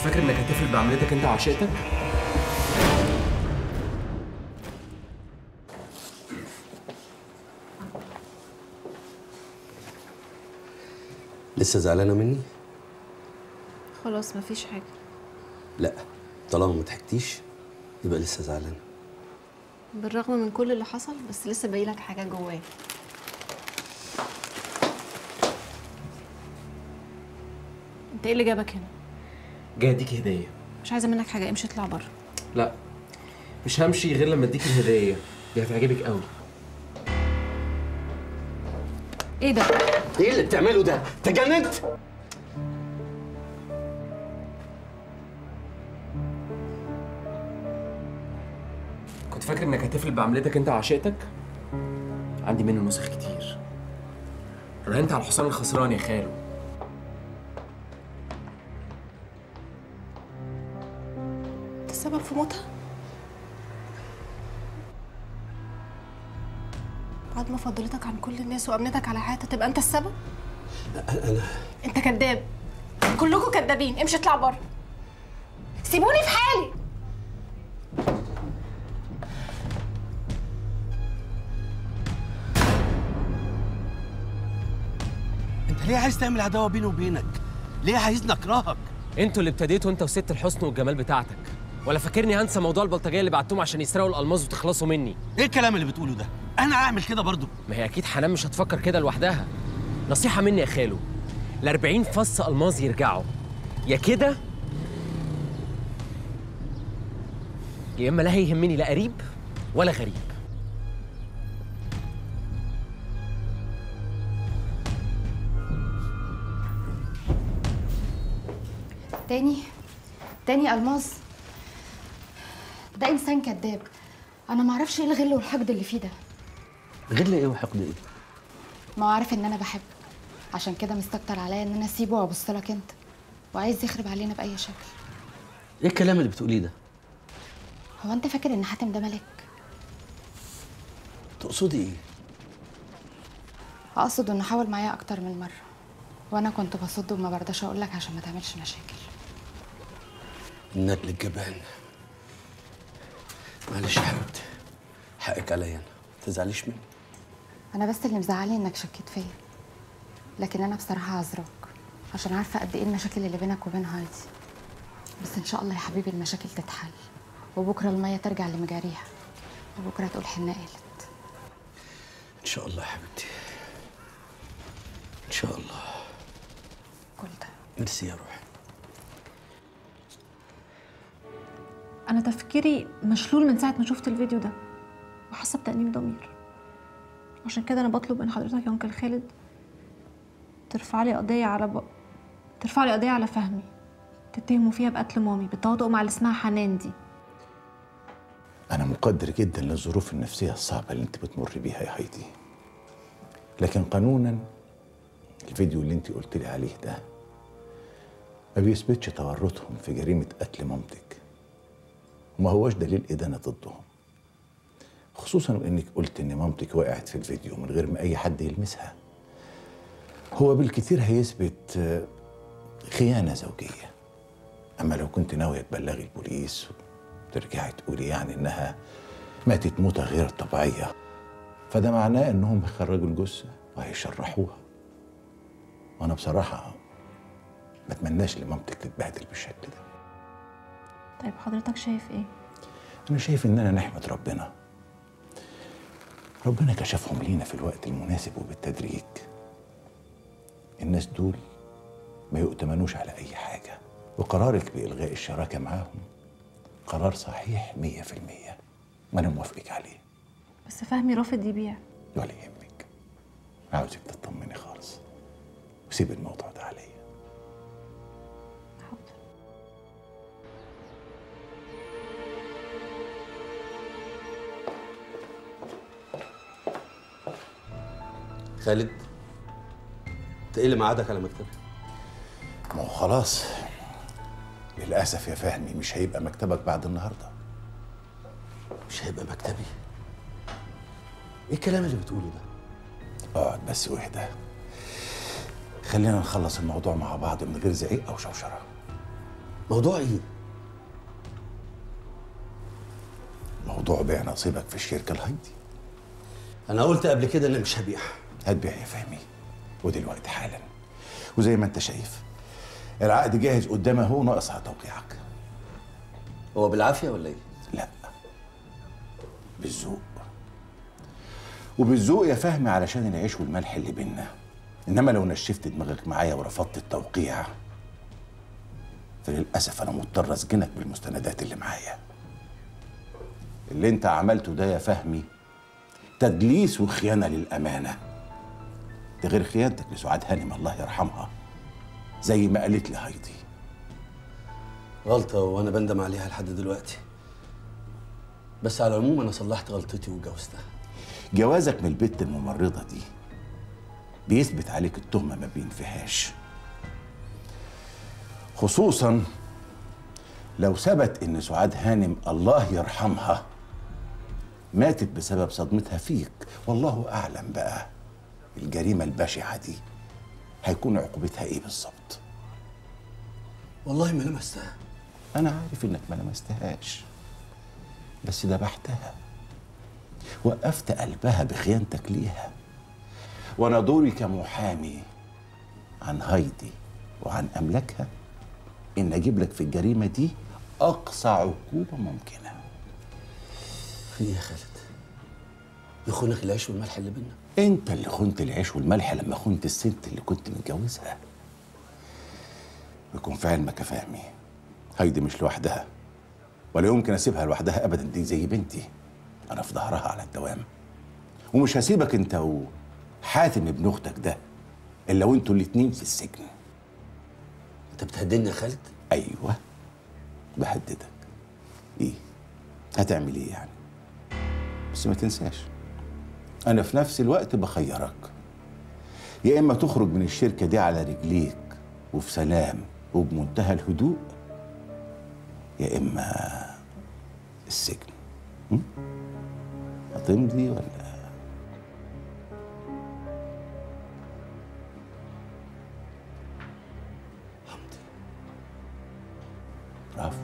فاكر انك هتفرق بعملتك انت وعشيقتك؟ لسه زعلانه مني خلاص مفيش حاجة لا طالما ما ضحكتيش يبقى لسه زعلانه بالرغم من كل اللي حصل بس لسه باقيلك حاجة جوايا انت ايه اللي جابك هنا؟ جاي اديك هديه مش عايزة منك حاجة امشي اطلع بره لا مش همشي غير لما اديك الهديه دي هتعجبك قوي ايه ده؟ ايه اللي بتعمله ده تجننت كنت فاكر انك هتفرق بعملتك انت وعشيقتك؟ عندي منه نسخ كتير راهنت على الحصان الخسران يا خالو انت السبب في موتها؟ بعد ما فضلتك عن كل الناس وامنتك على حياتها تبقى انت السبب؟ انا انت كذاب كلكم كذابين امشي اطلع بره سيبوني في حالي انت ليه عايز تعمل عداوه بيني وبينك ليه عايزني اكرهك انتوا اللي ابتديتوا انت وست الحسن والجمال بتاعتك ولا فاكرني هنسى موضوع البلطجيه اللي بعتهم عشان يسرقوا الالماظ وتخلصوا مني ايه الكلام اللي بتقوله ده انا اعمل كده برضو ما هي اكيد حنان مش هتفكر كده لوحدها نصيحه مني يا خالو ال 40 فص الماظ يرجعوا يا كده يا اما لا هيهمني لا قريب ولا غريب تاني تاني الماظ ده انسان كذاب انا ما اعرفش ايه الغل والحقد اللي فيه ده غل ايه وحقد ايه ما هو عارف ان انا بحبك عشان كده مستكتر عليا ان انا اسيبه وابص لك انت وعايز يخرب علينا باي شكل ايه الكلام اللي بتقوليه ده هو انت فاكر ان حاتم ده ملك تقصدي ايه اقصد انه حاول معايا اكتر من مره وانا كنت بصد وما برضاش اقول لك عشان ما تعملش مشاكل النجل الجبان معلش يا حبيبتي حقك عليا انا ما تزعليش مني انا بس اللي مزعلي انك شكيت فيا لكن انا بصراحه عذراك عشان عارفه قد ايه المشاكل اللي بينك وبين هايدي بس ان شاء الله يا حبيبي المشاكل تتحل وبكره الميه ترجع لمجاريها وبكره تقول حنه قالت ان شاء الله يا حبيبتي ان شاء الله كل ده ميرسي يا روحي انا تفكيري مشلول من ساعه ما شفت الفيديو ده وحاسه بتأنيب ضمير عشان كده انا بطلب من حضرتك يا انكل خالد ترفع لي قضيه على ب... ترفع لي قضيه على فهمي تتهموا فيها بقتل مامي بالتواطؤ مع اللي اسمها حنان دي أنا مقدر جدا للظروف النفسية الصعبة اللي أنت بتمر بيها يا هايدي لكن قانونا الفيديو اللي أنت قلت لي عليه ده ما بيثبتش تورطهم في جريمة قتل مامتك وما هوش دليل إدانة ضدهم خصوصا إنك قلت إن مامتك وقعت في الفيديو من غير ما أي حد يلمسها هو بالكثير هيثبت آه، خيانة زوجية أما لو كنت ناوية تبلغي البوليس وترجعي تقولي يعني إنها ماتت موتة غير طبيعية فده معناه إنهم هيخرجوا الجثة وهيشرحوها وأنا بصراحة ما اتمناش لمامتك تتبهدل بالشكل ده طيب حضرتك شايف ايه أنا شايف إننا نحمد ربنا ربنا كشفهم لينا في الوقت المناسب وبالتدريج الناس دول ما يؤتمنوش على أي حاجة وقرارك بإلغاء الشراكة معاهم قرار صحيح مية في المية وأنا موافقك عليه بس فهمي رافض يبيع ولا يهمك عاوزك تطمني خالص وسيب الموضوع ده عليا حاضر خالد انت ايه اللي معادك على مكتبي ما هو خلاص للأسف يا فهمي مش هيبقى مكتبك بعد النهاردة مش هيبقى مكتبي ايه الكلام اللي بتقوله ده اقعد بس واهدى خلينا نخلص الموضوع مع بعض من غير زعيق أو شوشرة موضوع ايه موضوع بيع نصيبك في الشركه الهايدي انا قلت قبل كده اني مش هبيع هتبيع يا فهمي ودلوقتي حالا وزي ما انت شايف العقد جاهز قدامي اهو ناقص على توقيعك هو بالعافيه ولا ايه لا بالذوق وبالذوق يا فهمي علشان العيش والملح اللي بينا انما لو نشفت دماغك معايا ورفضت التوقيع فللاسف انا مضطر اسجنك بالمستندات اللي معايا اللي انت عملته ده يا فهمي تدليس وخيانه للامانه ده غير خيانتك لسعاد هانم الله يرحمها زي ما قالت لي هايدي غلطه وانا بندم عليها لحد دلوقتي بس على العموم انا صلحت غلطتي واتجوزتها جوازك من البت الممرضة دي بيثبت عليك التهمة ما بينفيهاش خصوصا لو ثبت ان سعاد هانم الله يرحمها ماتت بسبب صدمتها فيك والله اعلم بقى الجريمة البشعة دي هيكون عقوبتها ايه بالظبط والله ما لمستها انا عارف انك ما لمستهاش بس ذبحتها وقفت قلبها بخيانتك ليها وانا دوري كمحامي عن هايدي وعن املاكها ان اجيب لك في الجريمه دي اقصى عقوبه ممكنه في ايه يا خالد يخونك العيش والملح اللي بينا انت اللي خنت العيش والملح لما خنت الست اللي كنت متجوزها يكون في علمك يا فهمي هايدي مش لوحدها ولا يمكن اسيبها لوحدها ابدا دي زي بنتي انا في ظهرها على الدوام ومش هسيبك انت وحاتم ابن اختك ده الا وانتوا الاتنين في السجن انت بتهددني يا خالد ايوه بهددك ايه هتعمل ايه يعني بس ما تنساش انا في نفس الوقت بخيرك يا اما تخرج من الشركه دي على رجليك وفي سلام وبمنتهى الهدوء يا اما السجن م? هتمضي ولا حمدي برافو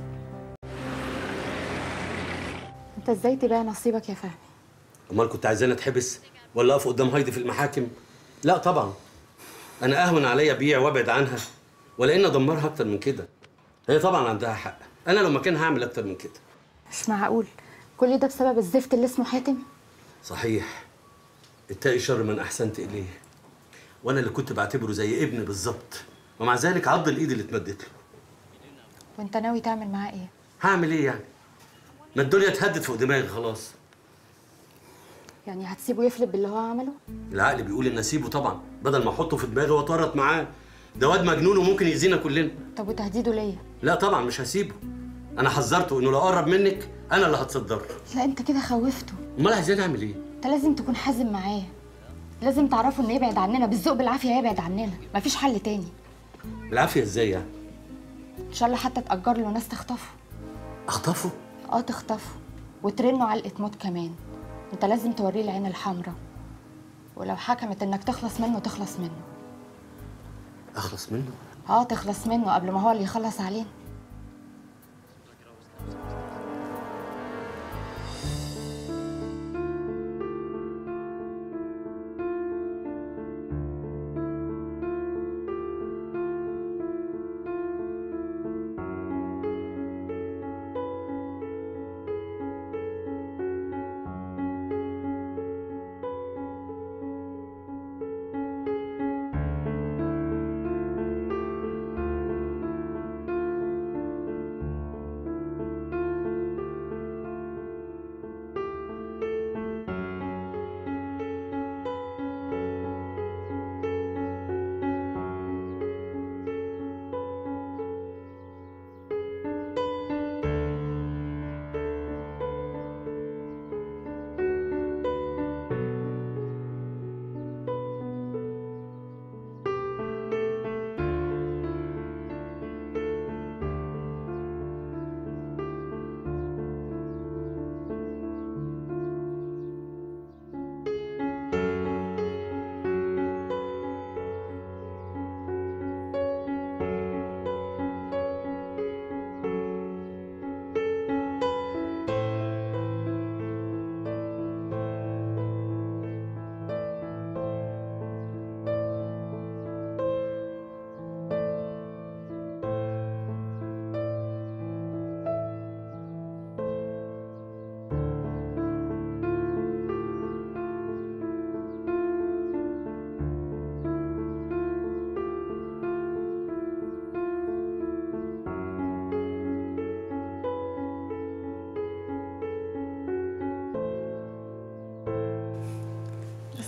انت ازاي تبيع نصيبك يا فهمي امال كنت عايزاني اتحبس ولا اقف قدام هايدي في المحاكم لا طبعا انا اهون عليا ابيع وابعد عنها ولا اني ادمرها اكتر من كده هي طبعا عندها حق انا لو مكانها هعمل اكتر من كده مش معقول كل ده بسبب الزفت اللي اسمه حاتم صحيح اتقي شر من احسنت اليه وانا اللي كنت بعتبره زي ابني بالظبط ومع ذلك عض الايد اللي اتمدت له وانت ناوي تعمل معاه ايه هعمل ايه يعني ما الدنيا اتهدت فوق دماغي خلاص يعني هتسيبه يفلت باللي هو عمله العقل بيقول ان اسيبه طبعا بدل ما احطه في دماغي واتورط معاه ده واد مجنون وممكن يأذينا كلنا طب وتهديده ليا لا طبعا مش هسيبه انا حذرته انه لو قرب منك انا اللي هتصدر لا انت كده خوفته امال عايزين اعمل ايه انت لازم تكون حازم معاه لازم تعرفه انه يبعد عننا بالذوق بالعافيه يبعد عننا مفيش حل تاني العافيه ازاي يعني ان شاء الله حتى تأجر له ناس تخطفه اخطفه اه تخطفه وترنه علقة موت كمان انت لازم توريه العين الحمراء ولو حكمت انك تخلص منه تخلص منه اخلص منه اه تخلص منه قبل ما هو اللي يخلص علينا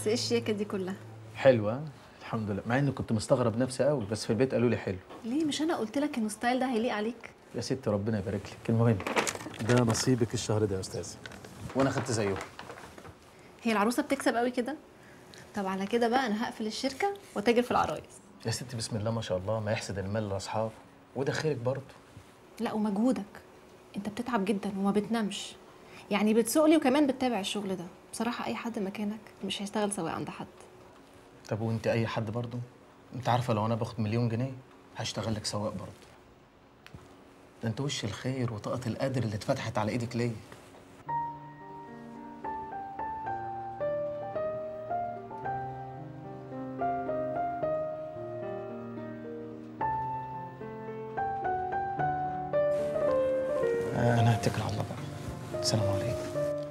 بس ايه الشياكه دي كلها حلوة الحمد لله مع اني كنت مستغرب نفسي قوي بس في البيت قالوا لي حلو ليه مش انا قلت لك ان الستايل ده هيليق عليك يا ست ربنا يبارك لك المهم ده نصيبك الشهر ده يا استاذ وانا خدت زيه هي العروسه بتكسب قوي كده طب على كده بقى انا هقفل الشركه واتاجر في العرايس يا ست بسم الله ما شاء الله ما يحسد المال لاصحابه وده خيرك برضه لا ومجهودك انت بتتعب جدا وما بتنامش يعني بتسوق لي وكمان بتتابع الشغل ده بصراحه اي حد مكانك مش هيشتغل سواق عند حد طب وانت اي حد برضه انت عارفه لو انا باخد مليون جنيه هشتغل لك سواق برضه ده انت وش الخير وطاقه القدر اللي اتفتحت على ايدك ليا آه، انا هتكل على الله بقى السلام عليكم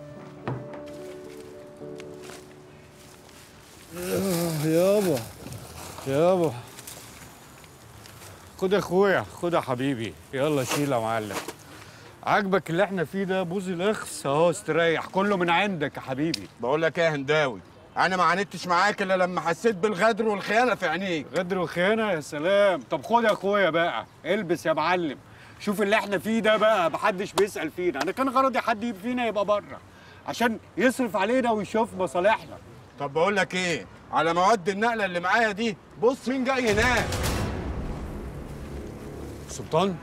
يابا يابا خد يا اخويا خد يا حبيبي يلا شيل يا معلم عاجبك اللي احنا فيه ده بوز الاخس اهو استريح كله من عندك يا حبيبي بقول لك ايه يا هنداوي انا ما عاندتش معاك الا لما حسيت بالغدر والخيانه في عينيك غدر وخيانه يا سلام طب خد يا اخويا بقى البس يا معلم شوف اللي احنا فيه ده بقى محدش بيسأل فينا انا كان غرضي حد يبقى فينا يبقى بره عشان يصرف علينا ويشوف مصالحنا طب بقول لك ايه على مواد النقله اللي معايا دي بص مين جاي هناك سلطان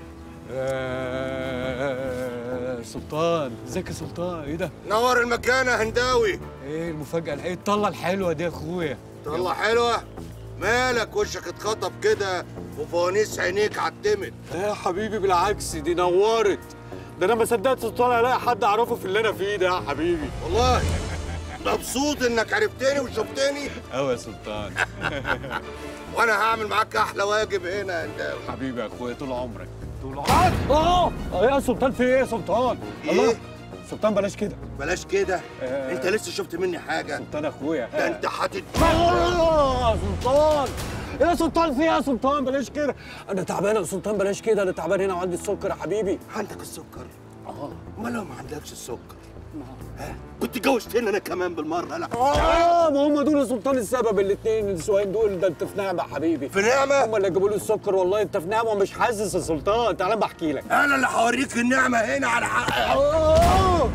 آه سلطان ازيك يا سلطان ايه ده نور المكان يا هنداوي ايه المفاجأة ايه الطلة الحلوة دي يا اخويا طلع حلوه مالك وشك اتخطب كده وفوانيس عينيك عتمت لا يا حبيبي بالعكس دي نورت ده انا ما صدقت سلطان الاقي حد اعرفه في اللي انا فيه ده يا حبيبي والله مبسوط انك عرفتني وشفتني قوي يا سلطان وانا هعمل معاك احلى واجب هنا يا هنداوي حبيبي يا اخويا طول عمرك طول عمرك اه اه يا سلطان في ايه يا سلطان إيه؟ الله سلطان بلاش كده بلاش كده آه. انت لسه شفت مني حاجه سلطان اخويا ده انت هتت آه سلطان يا سلطان في إيه يا سلطان بلاش كده انا تعبان يا سلطان بلاش كده انا تعبان هنا وعندي السكر يا حبيبي عندك السكر اه امال لو ما عندكش السكر ها كنت جوزتني انا كمان بالمره لا اه ما هم دول يا سلطان السبب الاثنين النسوان دول ده انت في نعمه يا حبيبي في نعمه هم اللي جابوا لي السكر والله انت في نعمه ومش حاسس يا سلطان تعالى بحكي لك انا اللي هوريك النعمه هنا على حقك آه.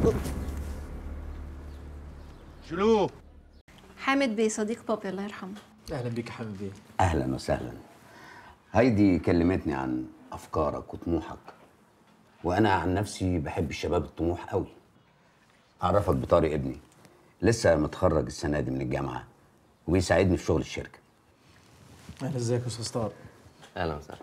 شلوه حامد بيه صديق بابي الله يرحمه اهلا بيك يا حبيبي بيه اهلا وسهلا هايدي كلمتني عن افكارك وطموحك وانا عن نفسي بحب الشباب الطموح قوي اعرفك بطارق ابني لسه متخرج السنه دي من الجامعه وبيساعدني في شغل الشركه اهلا ازيك يا استاذ طارق اهلا وسهلا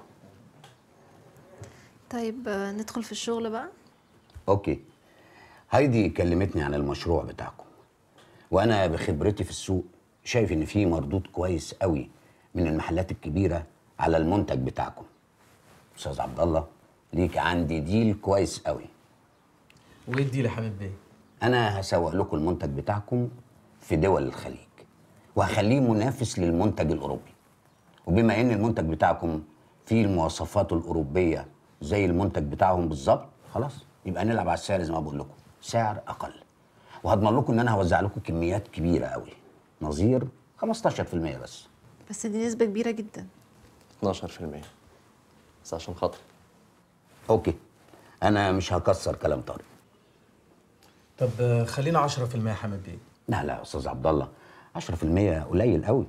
طيب آه، ندخل في الشغل بقى اوكي هايدي كلمتني عن المشروع بتاعكم وانا بخبرتي في السوق شايف ان في مردود كويس قوي من المحلات الكبيره على المنتج بتاعكم استاذ عبد الله ليك عندي ديل كويس قوي وايه الديل يا حبيب بيه انا هسوق لكم المنتج بتاعكم في دول الخليج وهخليه منافس للمنتج الاوروبي وبما ان المنتج بتاعكم فيه المواصفات الاوروبيه زي المنتج بتاعهم بالظبط خلاص يبقى نلعب على السعر زي ما بقول لكم سعر اقل وهضمن لكم ان انا هوزع لكم كميات كبيره قوي نظير 15% بس بس دي نسبه كبيره جدا 12% بس عشان خاطري اوكي انا مش هكسر كلام طارق طب آه، خلينا 10% يا حمد بيه لا لا يا استاذ عبد الله 10% قليل قوي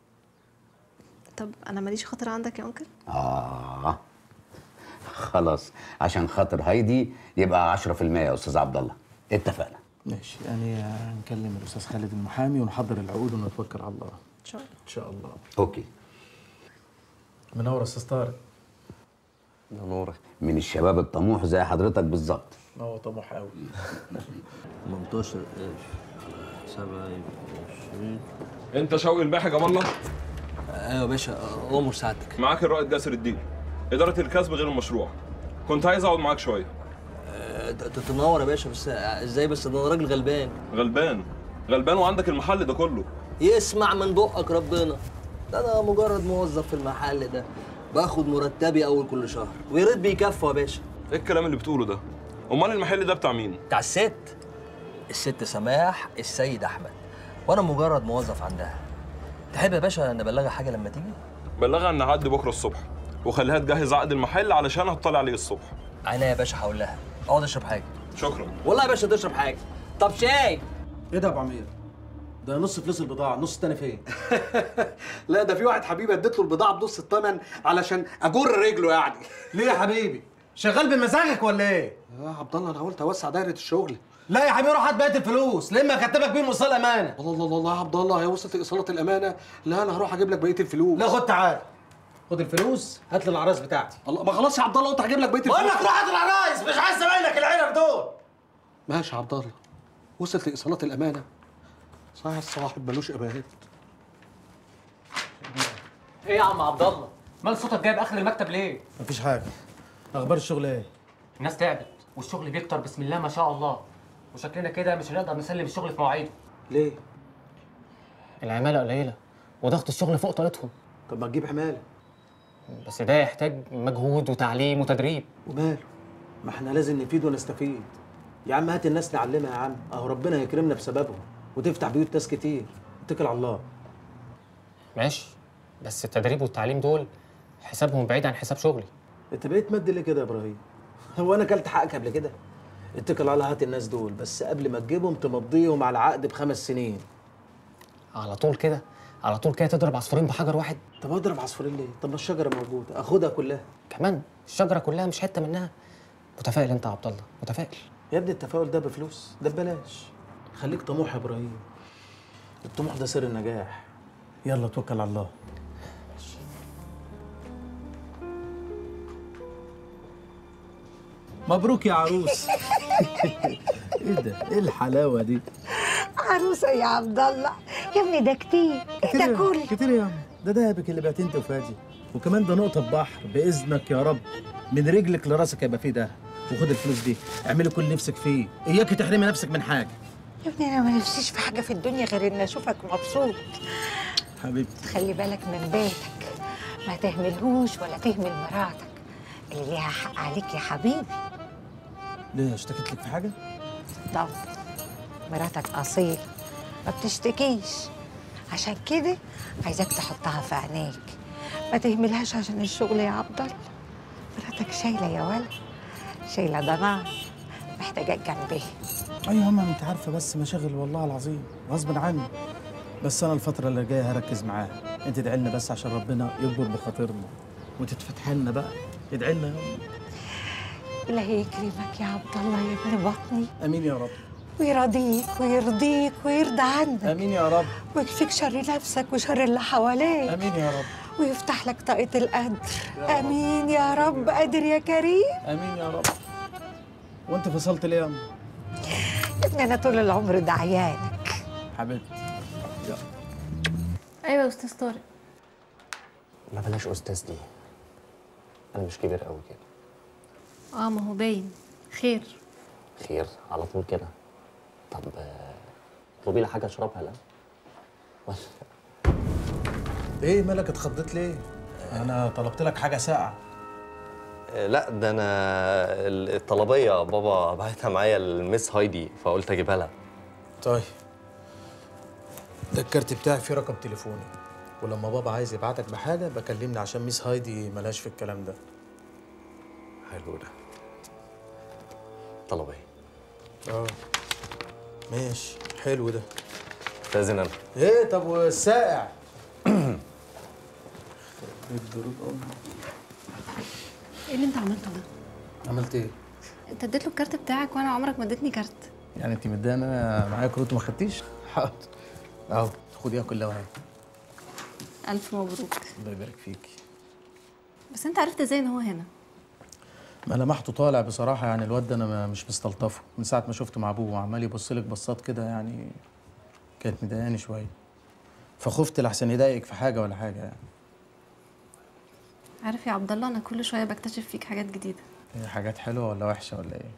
طب انا ماليش خاطر عندك يا انكل آه خلاص عشان خاطر هايدي يبقى 10% يا أستاذ عبد الله اتفقنا ماشي يعني آه، هنكلم الاستاذ خالد المحامي ونحضر العقود ونتوكل على الله ان شاء الله ان شاء الله أوكي منور يا استاذ طارق ده نورك من الشباب الطموح زي حضرتك بالظبط هو طموح قوي 18 7 20 انت شوقي الباحي جاب الله ايوه يا باشا امر سعادتك معاك الرائد جاسر الدين اداره الكسب غير المشروع كنت عايز اقعد معاك شويه أه، ت- ت- تنور يا باشا بس ازاي بس ده انا راجل غلبان غلبان غلبان وعندك المحل ده كله يسمع من بقك ربنا ده انا مجرد موظف في المحل ده باخد مرتبي اول كل شهر ويا ريت بيكفوا يا باشا ايه الكلام اللي بتقوله ده امال المحل ده بتاع مين بتاع الست الست سماح السيد احمد وانا مجرد موظف عندها تحب يا باشا نبلغها حاجه لما تيجي بلغها ان هعدي بكره الصبح وخليها تجهز عقد المحل علشان هتطلع عليه الصبح عينيا يا باشا هقول لها اقعد اشرب حاجه شكرا والله يا باشا تشرب حاجه طب شاي ايه ده يا ابو عمير؟ ده نص فلوس البضاعه النص التاني فين؟ لا ده في واحد حبيبي اديت له البضاعه بنص الثمن علشان اجر رجله يعني ليه يا حبيبي؟ شغال بمزاجك ولا ايه؟ يا عبد الله انا قلت اوسع دايره الشغل لا يا حبيبي روح هات بقيه الفلوس لما اكتبك بيهم وصال امانه الله الله الله يا عبد الله هي وصلت ايصالات الامانه لا انا هروح اجيب لك بقيه الفلوس لا خد تعال خد الفلوس هات لي العرايس بتاعتي الله ما خلاص يا عبد الله قلت هجيب لك بقيه الفلوس بقول لك روح هات العرايس مش عايز زمايلك العرب دول ماشي يا عبد الله وصلت لايصالات الامانه صحيح الصاحب ملوش ابهات ايه يا عم عبد الله مال صوتك جايب اخر المكتب ليه مفيش حاجه اخبار الشغل ايه؟ الناس تعبت والشغل بيكتر بسم الله ما شاء الله وشكلنا كده مش هنقدر نسلم الشغل في مواعيده ليه؟ العماله قليله وضغط الشغل فوق طاقتهم طب ما تجيب عماله بس ده يحتاج مجهود وتعليم وتدريب وماله؟ ما احنا لازم نفيد ونستفيد يا عم هات الناس نعلمها يا عم اهو ربنا يكرمنا بسببهم وتفتح بيوت ناس كتير اتكل على الله ماشي بس التدريب والتعليم دول حسابهم بعيد عن حساب شغلي انت بقيت مد ليه كده يا ابراهيم؟ هو انا اكلت حقك قبل كده؟ اتكل على هات الناس دول بس قبل ما تجيبهم تمضيهم على عقد بخمس سنين على طول كده على طول كده تضرب عصفورين بحجر واحد طب اضرب عصفورين ليه؟ طب ما الشجره موجوده اخدها كلها كمان الشجره كلها مش حته منها متفائل انت يا عبد الله متفائل يا ابني التفاؤل ده بفلوس ده ببلاش خليك طموح يا ابراهيم الطموح ده سر النجاح يلا توكل على الله مبروك يا عروس ايه ده ايه الحلاوه دي عروسه يا عبد الله يا ابني ده كتير كتير ده يا- كل كتير يا عم ده دهبك اللي بعتين انت وفادي وكمان ده نقطه بحر باذنك يا رب من رجلك لراسك هيبقى فيه دهب وخد الفلوس دي اعملي كل اللي نفسك فيه اياكي تحرمي نفسك من حاجه يا ابني انا ما نفسيش في حاجه في الدنيا غير ان اشوفك مبسوط حبيبتي خلي بالك من بيتك ما تهملهوش ولا تهمل مراتك اللي ليها حق عليك يا حبيبي ليه اشتكيت لك في حاجه طب مراتك اصيل ما بتشتكيش عشان كده عايزاك تحطها في عينيك ما تهملهاش عشان الشغل يا عبد الله مراتك شايله يا ولد شايله ضمان محتاجاك جنبها ايوه يا ماما انت عارفه بس مشاغل والله العظيم غصب عني بس انا الفتره اللي جايه هركز معاها انت ادعي لنا بس عشان ربنا يكبر بخاطرنا وتتفتح لنا بقى ادعي لنا يا أم. الله يكرمك يا عبد الله يا ابن بطني امين يا رب ويرضيك ويرضيك ويرضى عنك امين يا رب ويكفيك شر نفسك وشر اللي حواليك امين يا رب ويفتح لك طاقة القدر امين يا رب قادر يا كريم امين يا رب وانت فصلت ليه يا ام يا ابني انا طول العمر دعيانك حبيبتي يلا ايوه يا استاذ طارق ما بلاش استاذ دي انا مش كبير قوي كده اه ما هو باين خير خير على طول كده طب آه، اطلبي لي حاجه اشربها لا ايه مالك اتخضيت ليه انا طلبت لك حاجه ساقعه لا ده انا الطلبيه بابا بعتها معايا المس هايدي فقلت اجيبها لها طيب ده الكارت بتاعي فيه رقم تليفوني ولما بابا عايز يبعتك بحاجه بكلمني عشان ميس هايدي ملهاش في الكلام ده حلو ده طلبيه اه ماشي حلو ده استاذن انا ايه طب والساقع ايه اللي انت عملته ده عملت ايه انت اديت له الكارت بتاعك وانا عمرك ما اديتني كارت يعني انت مداني انا معايا كروت وما خدتيش حاضر اهو خديها كلها وهي الف مبروك الله يبارك فيكي بس انت عرفت ازاي ان هو هنا ما لمحته طالع بصراحه يعني الواد ده انا ما- مش مستلطفه من ساعه ما شفته مع ابوه وعمال يبص لك بصات كده يعني كانت مضايقاني شويه فخفت لحسن يضايقك في حاجه ولا حاجه يعني عارف يا عبد الله انا كل شويه بكتشف فيك حاجات جديده هي حاجات حلوه ولا وحشه ولا ايه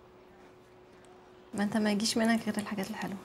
ما انت ما يجيش منك غير الحاجات الحلوه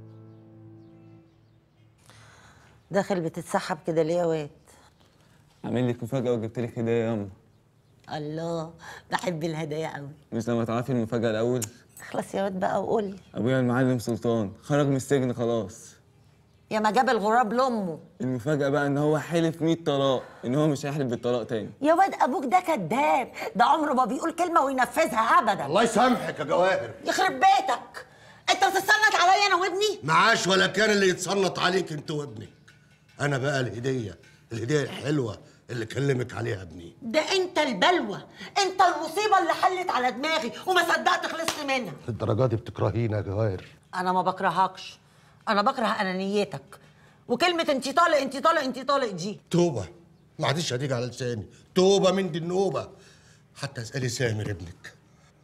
داخل بتتسحب كده ليه يا واد انا هعمل لك مفاجأة وجبت لك هدية ياما الله بحب الهدايا قوي مش لما تعرفي المفاجأة الأول اخلص يا واد بقى وقول لي أبويا المعلم سلطان خرج من السجن خلاص يا ما جاب الغراب لامه المفاجأة بقى إن هو حلف 100 طلاق إن هو مش هيحلف بالطلاق تاني يا واد ابوك ده كذاب ده عمره ما بيقول كلمه وينفذها ابدا الله يسامحك يا جواهر يخرب بيتك انت بتتصنت عليا انا وابني معاش ولا كان اللي يتصنط عليك انت وابنك انا بقى الهديه الهديه الحلوه اللي كلمك عليها ابني ده انت البلوى انت المصيبه اللي حلت على دماغي وما صدقت خلصت منها الدرجات دي بتكرهينا يا جواهر انا ما بكرهكش انا بكره انانيتك وكلمه انت طالق انت طالق انت طالق دي توبه ما عادش هتيجي على لساني توبه من دي النوبه حتى اسالي سامر ابنك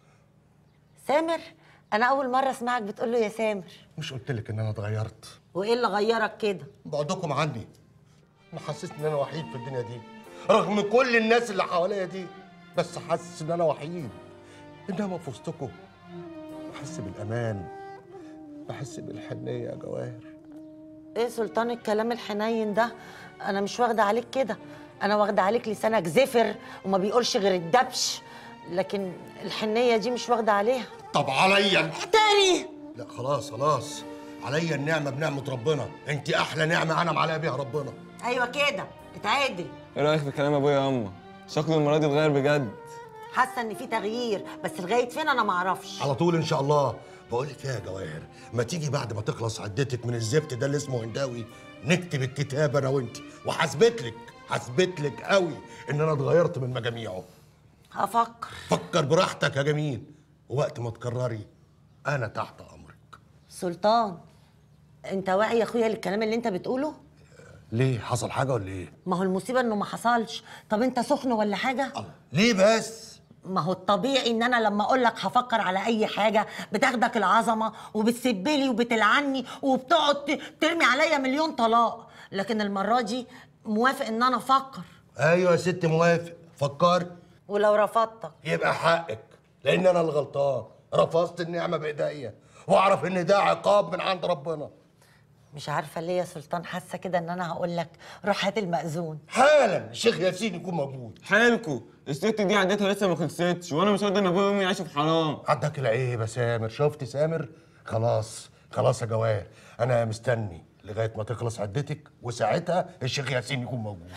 سامر انا اول مره اسمعك بتقول له يا سامر مش قلت لك ان انا اتغيرت وايه اللي غيرك كده بعدكم عني محسسني ان انا وحيد في الدنيا دي رغم كل الناس اللي حواليا دي بس حاسس ان انا وحيد انما في وسطكم بحس بالامان بحس بالحنيه يا جواهر ايه سلطان الكلام الحنين ده انا مش واخده عليك كده انا واخده عليك لسانك زفر وما بيقولش غير الدبش لكن الحنيه دي مش واخده عليها طب عليا تاني لا خلاص خلاص عليا النعمه بنعمه ربنا انت احلى نعمه انعم عليها بيها ربنا ايوه كده اتعدل إيه رأيك في كلام أبويا يا أما؟ شكله المرة دي اتغير بجد حاسه ان في تغيير بس لغايه فين انا ما اعرفش على طول ان شاء الله بقول لك ايه يا جواهر ما تيجي بعد ما تخلص عدتك من الزفت ده اللي اسمه هنداوي نكتب الكتاب انا وانت وحثبت لك حثبت لك قوي ان انا اتغيرت من مجاميعه هفكر فكر براحتك يا جميل ووقت ما تكرري انا تحت امرك سلطان انت واعي يا اخويا للكلام اللي انت بتقوله ليه حصل حاجه ولا ايه ما هو المصيبه انه ما حصلش طب انت سخن ولا حاجه ليه بس ما هو الطبيعي ان انا لما اقول لك هفكر على اي حاجه بتاخدك العظمه وبتسبلي وبتلعني وبتقعد ت- ترمي عليا مليون طلاق لكن المره دي موافق ان انا افكر ايوه يا ست موافق فكري ولو رفضتك يبقى حقك لان انا اللي غلطان رفضت النعمه بايديا واعرف ان ده عقاب من عند ربنا مش عارفه ليه يا سلطان حاسه كده ان انا هقول لك روح هات المأذون حالا الشيخ ياسين يكون موجود حلكوا الست دي عدتها لسه ما خلصتش وأنا مش راضي إن أبويا وأمي يعيشوا في حرام عندك العيب يا سامر شفت سامر خلاص خلاص يا جواد انا مستني لغايه ما تخلص عدتك وساعتها الشيخ ياسين يكون موجود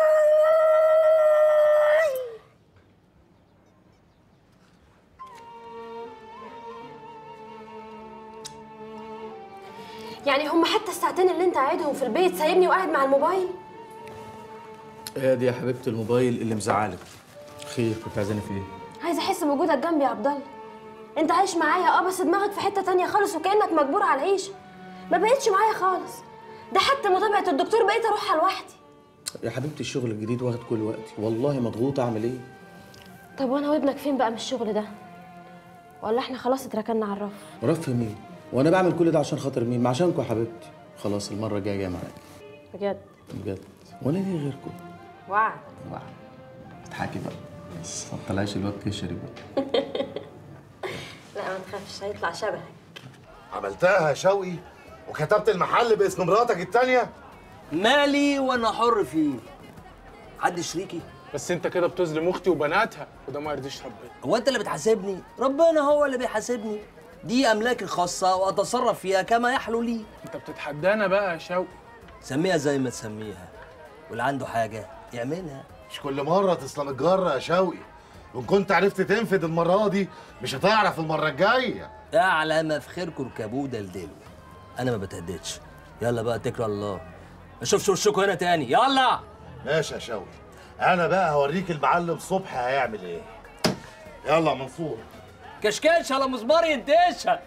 يعني هم حتى الساعتين اللي انت قاعدهم في البيت سايبني وقاعد مع الموبايل ايه دي يا حبيبتي الموبايل اللي مزعلك خير كنت عايزاني في ايه عايزه احس بوجودك جنبي يا عبد الله انت عايش معايا اه بس دماغك في حته تانية خالص وكانك مجبور على العيشه ما بقتش معايا خالص ده حتى متابعه الدكتور بقيت اروحها لوحدي يا حبيبتي الشغل الجديد واخد كل وقتي والله مضغوط اعمل ايه طب وانا وابنك فين بقى من الشغل ده ولا احنا خلاص اتركنا على الرف رف مين وانا بعمل كل ده عشان خاطر مين ما عشانكم يا حبيبتي خلاص المره الجايه جايه معاك بجد بجد ولا ليه غيركم وعد اضحكي بقى بس ما تطلعيش الواد كشري بقى لا ما تخافش هيطلع شبهك عملتها يا شوقي وكتبت المحل باسم مراتك التانية مالي وانا حر فيه حد شريكي بس انت كده بتظلم اختي وبناتها وده ما يرضيش ربنا هو انت اللي بتحاسبني ربنا هو اللي بيحاسبني دي املاكي الخاصه واتصرف فيها كما يحلو لي انت بتتحدانا بقى يا شوقي سميها زي ما تسميها واللي عنده حاجه يعملها مش كل مرة تسلم الجرة يا شوقي وإن كنت عرفت تنفد المرة دي مش هتعرف المرة الجاية اعلى ما في خيركم اركبوه دلدلوا انا ما بتهددش يلا بقى اتكلوا على الله ما اشوفش وشكم هنا تاني يلا ماشي يا شوقي أنا بقى هوريك المعلم صبحي هيعمل إيه يلا يا منصور كشكش على مسمار يديشها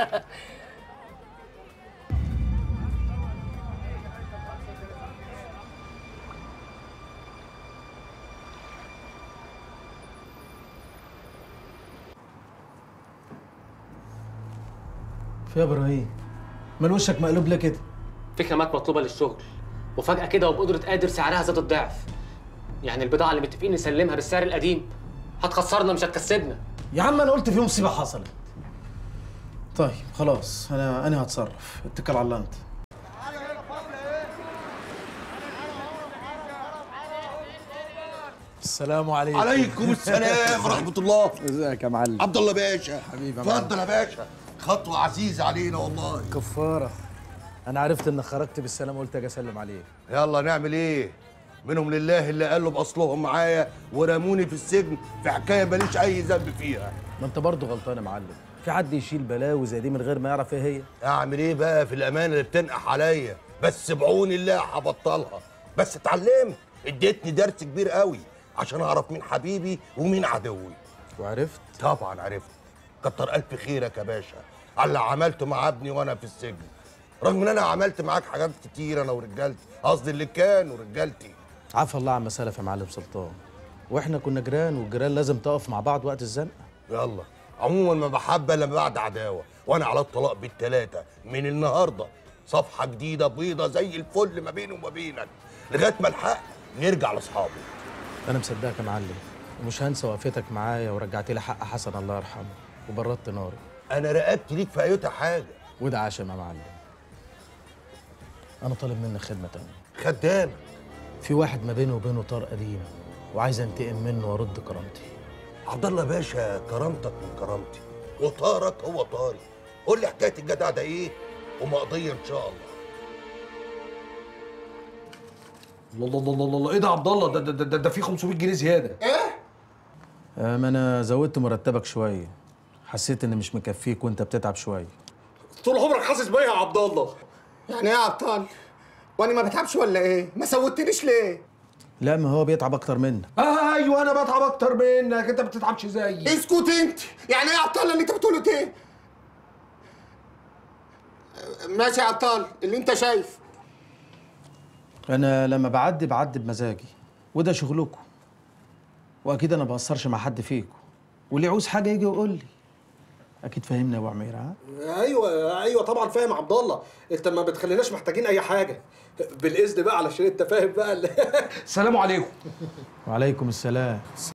في يا ابراهيم مال وشك مقلوب ليه كده في خامات مطلوبه للشغل وفجاه كده وبقدره قادر سعرها زاد الضعف يعني البضاعه اللي متفقين نسلمها بالسعر القديم هتخسرنا مش هتكسبنا يا عم انا قلت في مصيبه حصلت طيب خلاص انا انا هتصرف اتكل على الله انت السلام عليكم عليكم السلام ورحمه الله ازيك يا معلم عبد الله باشا حبيبي يا معلم. اتفضل يا باشا خطوه عزيزه علينا والله كفاره انا عرفت انك خرجت بالسلامه قلت اجي اسلم عليك يلا نعمل ايه منهم لله اللي قالوا باصلهم معايا ورموني في السجن في حكايه ماليش اي ذنب فيها ما انت برضه غلطان يا معلم في حد يشيل بلاوي زي دي من غير ما يعرف ايه هي اعمل ايه بقى في الامانه اللي بتنقح عليا بس بعون الله هبطلها بس اتعلمت اديتني درس كبير قوي عشان اعرف مين حبيبي ومين عدوي وعرفت طبعا عرفت كتر الف خيرك يا باشا على اللي عملته مع ابني وانا في السجن رغم ان انا عملت معاك حاجات كتير انا ورجالتي قصدي اللي كان ورجالتي عفى الله عما سلف يا معلم سلطان واحنا كنا جيران والجيران لازم تقف مع بعض وقت الزنقه يلا عموما ما بحب الا بعد عداوه وانا على الطلاق بالثلاثه من النهارده صفحه جديده بيضه زي الفل ما بيني وما بينك لغايه ما الحق نرجع لاصحابي انا مصدقك يا معلم ومش هنسى وقفتك معايا ورجعت لي حق حسن الله يرحمه وبردت ناري انا راقبت ليك في ايوتا حاجه وده عشم يا معلم انا طالب منك خدمه تانية خدام في واحد ما بينه وبينه طار قديم وعايز انتقم منه وارد كرامتي عبد الله باشا كرامتك من كرامتي وطارك هو طاري قول لي حكايه الجدع ده ايه ومقضيه ان شاء الله الله الله الله الله ايه ده يا عبد الله ده ده ده, ده في 500 جنيه زياده آه، ما انا زودت مرتبك شويه حسيت ان مش مكفيك وانت بتتعب شويه طول عمرك حاسس بيا يا عبد الله يعني ايه يا عبطال؟ وانا ما بتعبش ولا ايه؟ ما سوتنيش ليه؟ لا ما هو بيتعب اكتر منك آه ايوه انا بتعب اكتر منك انت ما بتتعبش زيي اسكت انت يعني ايه يا عبطال اللي انت بتقوله ده؟ ماشي يا عبطال اللي انت شايف انا لما بعدي بعدي بمزاجي وده شغلكم واكيد انا بقصرش مع حد فيكم واللي يعوز حاجه يجي يقول لي اكيد فاهمني يا ابو عمير ها ايوه ايوه طبعا فاهم عبد الله انت ما بتخليناش محتاجين اي حاجه بالاذن بقى علشان انت فاهم بقى السلام عليكم وعليكم السلام